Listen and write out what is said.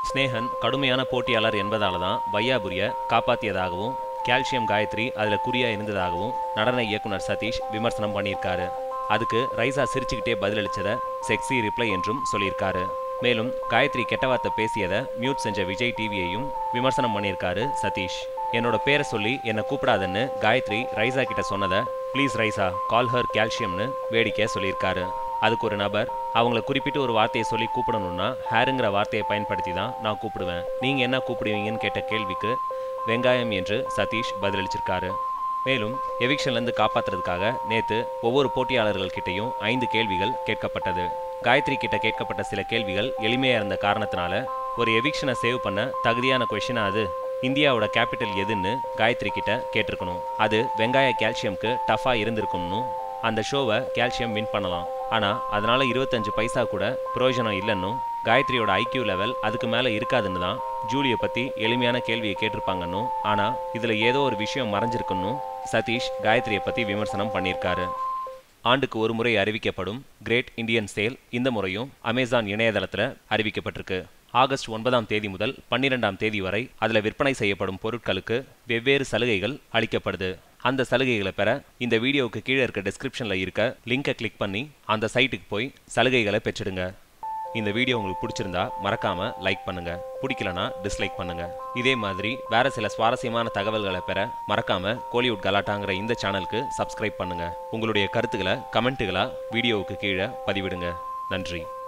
ஸ்னேகன் கடுமையான போட்டியாளர் என்பதால தான் வையாபுரிய காப்பாத்தியதாகவும் கால்சியம் காயத்ரி அதில் குறியா இருந்ததாகவும் நடன இயக்குனர் சதீஷ் விமர்சனம் பண்ணியிருக்காரு அதுக்கு ரைசா சிரிச்சுக்கிட்டே பதிலளிச்சத செக்ஸி ரிப்ளை என்றும் சொல்லியிருக்காரு மேலும் காயத்ரி கெட்ட வார்த்தை பேசியதை மியூட் செஞ்ச விஜய் டிவியையும் விமர்சனம் பண்ணியிருக்காரு சதீஷ் என்னோட பேரை சொல்லி என்னை கூப்பிடாதன்னு காயத்ரி ரைசா கிட்ட சொன்னதை ப்ளீஸ் ரைசா கால் ஹர் கால்சியம்னு வேடிக்கை சொல்லியிருக்காரு அதுக்கு ஒரு நபர் அவங்கள குறிப்பிட்டு ஒரு வார்த்தையை சொல்லி கூப்பிடணும்னா ஹேருங்கிற வார்த்தையை பயன்படுத்தி தான் நான் கூப்பிடுவேன் நீங்கள் என்ன கூப்பிடுவீங்கன்னு கேட்ட கேள்விக்கு வெங்காயம் என்று சதீஷ் பதிலளிச்சிருக்காரு மேலும் எவிக்ஷன்லேருந்து காப்பாத்துறதுக்காக நேத்து ஒவ்வொரு போட்டியாளர்கள் கிட்டையும் ஐந்து கேள்விகள் கேட்கப்பட்டது காயத்ரி கிட்ட கேட்கப்பட்ட சில கேள்விகள் எளிமையா இருந்த காரணத்தினால ஒரு எவிக்ஷனை சேவ் பண்ண தகுதியான கொஷினா அது இந்தியாவோட கேபிட்டல் எதுன்னு காயத்ரி கிட்ட கேட்டிருக்கணும் அது வெங்காய கால்சியம்க்கு டஃபா இருந்திருக்கும்னு அந்த ஷோவை கால்சியம் வின் பண்ணலாம் ஆனா அதனால இருபத்தஞ்சு பைசா கூட பிரயோஜனம் இல்லைன்னும் காயத்ரியோட ஐக்யூ லெவல் அதுக்கு மேல இருக்காதுன்னு தான் ஜூலியை பத்தி எளிமையான கேள்வியை கேட்டிருப்பாங்கன்னும் ஆனா இதுல ஏதோ ஒரு விஷயம் மறைஞ்சிருக்குன்னு சதீஷ் காயத்ரியை பத்தி விமர்சனம் பண்ணியிருக்காரு ஆண்டுக்கு ஒரு முறை அறிவிக்கப்படும் கிரேட் இந்தியன் சேல் இந்த முறையும் அமேசான் இணையதளத்துல அறிவிக்கப்பட்டிருக்கு ஆகஸ்ட் ஒன்பதாம் தேதி முதல் பன்னிரெண்டாம் தேதி வரை அதில் விற்பனை செய்யப்படும் பொருட்களுக்கு வெவ்வேறு சலுகைகள் அளிக்கப்படுது அந்த சலுகைகளை பெற இந்த வீடியோவுக்கு கீழே இருக்க டெஸ்கிரிப்ஷனில் இருக்க லிங்கை கிளிக் பண்ணி அந்த சைட்டுக்கு போய் சலுகைகளை பெற்றிடுங்க இந்த வீடியோ உங்களுக்கு பிடிச்சிருந்தா மறக்காம லைக் பண்ணுங்க பிடிக்கலனா டிஸ்லைக் பண்ணுங்க இதே மாதிரி வேற சில சுவாரஸ்யமான தகவல்களை பெற மறக்காம கோலிவுட் கலாட்டாங்கிற இந்த சேனலுக்கு சப்ஸ்கிரைப் பண்ணுங்க உங்களுடைய கருத்துக்களை கமெண்ட்டுகளா வீடியோவுக்கு கீழே பதிவிடுங்க நன்றி